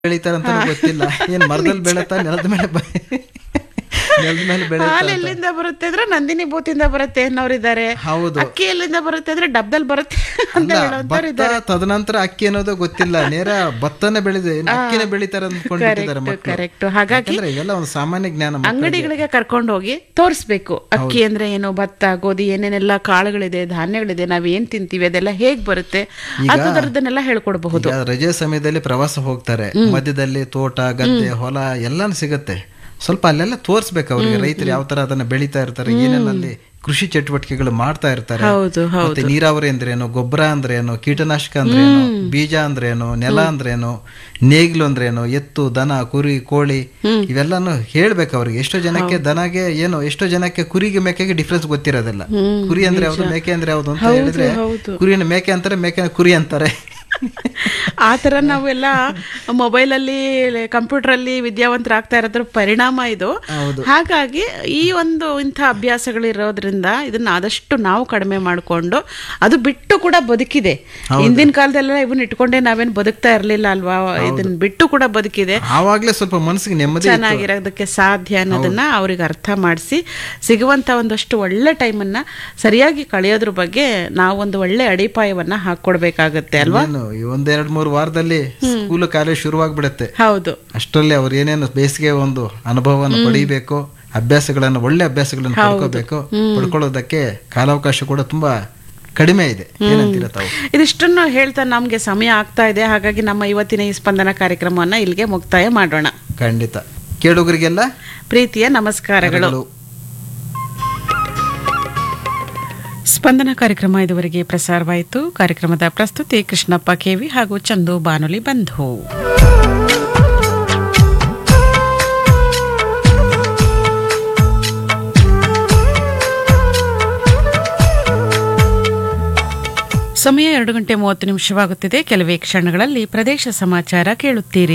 ಬೆಳಿತಾರ ಅಂತ ಗೊತ್ತಿಲ್ಲ ಏನ್ ಮರದಲ್ಲಿ ಬೆಳತಾ ನೆಲದ ಮೇಲೆ ಬ- ನೆಲದ ಮೇಲೆ ಬೆಳೆಯುತ್ತಾ ಹಾಲು ಅಂತ. ಎಲ್ಲಿಂದ ಬರುತ್ತೆ ಅಂದ್ರೆ ನಂದಿನಿ ಬೂತಿಂದ ಬರುತ್ತೆ ಅನ್ನೋರಿದ್ದಾರೆ ಹೌದು ಅಕ್ಕಿ ಎಲ್ಲಿಂದ ಬರುತ್ತೆ ಅಂದ್ರೆ ಡಬ್ದಲ್ಲಿ ಬರುತ್ತೆ ಅಂತ ಅಲ್ಲ ಹೇಳೋಂಥವ್ರು ಭತ್ತ ಇದ್ದಾರೆ ತದನಂತರ ಅಕ್ಕಿ ಅನ್ನೋದು ಗೊತ್ತಿಲ್ಲ ನೇರ ಭತ್ತನೇ ಬೆಳೆದ ಅಕ್ಕಿನೇ ಬೆಳಿತಾರ ಅಂದ್ಕೊಂಡಿದ್ದಾರೆ ಮಕ್ಕಳು ಕರೆಕ್ಟ್ ಹಾಗಾಗಿ ಯಾಕಂದ್ರೆ ಇವೆಲ್ಲ ಒಂದು ಸಾಮಾನ್ಯ ಜ್ಞಾನ ಮಕ್ಕಳಿಗೆ. ಅಂಗಡಿಗಳಿಗೆ ಕರ್ಕೊಂಡು ಹೋಗಿ ತೋರಿಸ್ಬೇಕು ಅಕ್ಕಿ ಅಂದ್ರೆ ಏನು ಭತ್ತ ಗೋಧಿ ಏನೇನೆಲ್ಲ ಕಾಳುಗಳಿದೆ ಧಾನ್ಯಗಳಿದೆ ನಾವ್ ಏನ್ ತಿಂತೀವಿ ಅದೆಲ್ಲ ಹೇಗ್ ಬರುತ್ತೆ ಅದರದನ್ನೆಲ್ಲ ಹೇಳ್ಕೊಡ್ಬಹುದು ಈಗ ರಜೆ ಸಮಯದಲ್ಲಿ ಪ್ರವಾಸ ಹೋಗ್ತಾರೆ ಮಧ್ಯದಲ್ಲಿ ತೋಟ ಗದ್ದೆ ಹೊಲ ಎಲ್ಲಾನು ಸಿಗತ್ತೆ ಸ್ವಲ್ಪ ಅಲ್ಲೆಲ್ಲ ತೋರ್ಸ್ಬೇಕು ಅವ್ರಿಗೆ ರೈತರು ಯಾವ ತರ ಅದನ್ನ ಬೆಳಿತಾ ಇರ್ತಾರೆ ಏನೇನಲ್ಲಿ ಕೃಷಿ ಚಟುವಟಿಕೆಗಳು ಮಾಡ್ತಾ ಇರ್ತಾರೆ ಹೌದು ಮತ್ತೆ ನೀರಾವರಿ ಅಂದ್ರೇನು ಗೊಬ್ಬರ ಅಂದ್ರೇನು ಕೀಟನಾಶಕ ಅಂದ್ರೇನು ಬೀಜ ಅಂದ್ರೇನು ನೆಲ ಅಂದ್ರೇನು ನೇಗಿಲು ಅಂದ್ರೇನು ಎತ್ತು ದನ ಕುರಿ ಕೋಳಿ ಇವೆಲ್ಲಾನು ಹೇಳ್ಬೇಕು ಅವ್ರಿಗೆ ಎಷ್ಟೋ ಜನಕ್ಕೆ ದನಗೆ ಏನು ಎಷ್ಟೋ ಜನಕ್ಕೆ ಕುರಿಗೆ ಮೇಕೆಗೆ ಡಿಫ್ರೆನ್ಸ್ ಗೊತ್ತಿರೋದಿಲ್ಲ ಕುರಿ ಅಂದ್ರೆ ಯಾವ್ದು ಮೇಕೆ ಅಂದ್ರೆ ಯಾವ್ದು ಅಂತ ಹೇಳಿದ್ರೆ ಹೌದು. ಕುರಿನ ಮೇಕೆ ಅಂತಾರೆ ಮೇಕೆ ಕುರಿ ಅಂತಾರೆ ಆ ತರ ನಾವೆಲ್ಲ ಮೊಬೈಲ್ ಅಲ್ಲಿ ಕಂಪ್ಯೂಟರ್ ಅಲ್ಲಿ ವಿದ್ಯಾವಂತರಾಗ್ತಾ ಇರೋದ್ರ ಪರಿಣಾಮ ಇದು ಹೌದು. ಹಾಗಾಗಿ ಈ ಒಂದು ಇಂಥ ಅಭ್ಯಾಸಗಳಿರೋದ್ರಿಂದ ಇದನ್ನ ಆದಷ್ಟು ನಾವು ಕಡಿಮೆ ಮಾಡಿಕೊಂಡು ಅದು ಬಿಟ್ಟು ಕೂಡ ಬದುಕಿದೆ ಹಿಂದಿನ ಕಾಲದಲ್ಲೆಲ್ಲ ಇವನ್ನ ಇಟ್ಕೊಂಡೆ ನಾವೇನ್ ಬದುಕ್ತಾ ಇರ್ಲಿಲ್ಲ ಅಲ್ವಾ ಇದನ್ನ ಬಿಟ್ಟು ಕೂಡ ಬದುಕಿದೆ ಆವಾಗ್ಲೇ ಸ್ವಲ್ಪ ಮನಸ್ಸಿಗೆ ನೆಮ್ಮದಿ ಇತ್ತು. ಚೆನ್ನಾಗಿರೋದಕ್ಕೆ ಸಾಧ್ಯ ಅನ್ನೋದನ್ನ ಅವ್ರಿಗೆ ಅರ್ಥ ಮಾಡಿಸಿ ಸಿಗುವಂತ ಒಂದಷ್ಟು ಒಳ್ಳೆ ಟೈಮನ್ನ ಸರಿಯಾಗಿ ಕಳೆಯೋದ್ರ ಬಗ್ಗೆ ನಾವೊಂದು ಒಳ್ಳೆ ಅಡಿಪಾಯವನ್ನ ಹಾಕೊಡ್ಬೇಕಾಗತ್ತೆ ಅಲ್ವಾ ಏನು ಈ ಒಂದೆರಡ್ ಮೂರು ವಾರದಲ್ಲಿ ಸ್ಕೂಲ್ ಕಾಲೇಜ್ ಶುರುವಾಗ್ಬಿಡುತ್ತೆ ಹೌದು ಅಷ್ಟರಲ್ಲಿ ಅವ್ರು ಏನೇನು ಬೇಸಿಗೆ ಒಂದು ಅನುಭವವನ್ನು ಪಡಿಬೇಕು ಅಭ್ಯಾಸಗಳನ್ನು ಒಳ್ಳೆ ಅಭ್ಯಾಸಗಳನ್ನು ಪಡ್ಕೋಬೇಕು ಪಡ್ಕೊಳ್ಳೋದಕ್ಕೆ ಕಾಲಾವಕಾಶ ಕೂಡ ತುಂಬಾ ಕಡಿಮೆ ಇದೆ ಏನಂತೀರ ತಾವು ಇದಿಷ್ಟನ್ನು ಹೇಳ್ತಾ ನಮ್ಗೆ ಸಮಯ ಆಗ್ತಾ ಇದೆ ಹಾಗಾಗಿ ನಮ್ಮ ಇವತ್ತಿನ ಈ ಸ್ಪಂದನ ಕಾರ್ಯಕ್ರಮವನ್ನ ಇಲ್ಲಿಗೆ ಮುಕ್ತಾಯ ಮಾಡೋಣ ಖಂಡಿತ ಕೇಳುಗರಿಗೆಲ್ಲ ಪ್ರೀತಿಯ ನಮಸ್ಕಾರಗಳು ಗಳು. ಸ್ಪಂದನ ಕಾರ್ಯಕ್ರಮ ಇದುವರೆಗೆ ಪ್ರಸಾರವಾಯಿತು ಕಾರ್ಯಕ್ರಮದ ಪ್ರಸ್ತುತಿ ಕೃಷ್ಣಪ್ಪ ಕೆವಿ ಹಾಗೂ ಚಂದು ಬಾನುಲಿ ಬಂಧು ಸಮಯ ಎರಡು ಗಂಟೆ ಮೂವತ್ತು ನಿಮಿಷವಾಗುತ್ತಿದೆ ಕೆಲವೇ ಕ್ಷಣಗಳಲ್ಲಿ ಪ್ರದೇಶ ಸಮಾಚಾರ ಕೇಳುತ್ತೀರಿ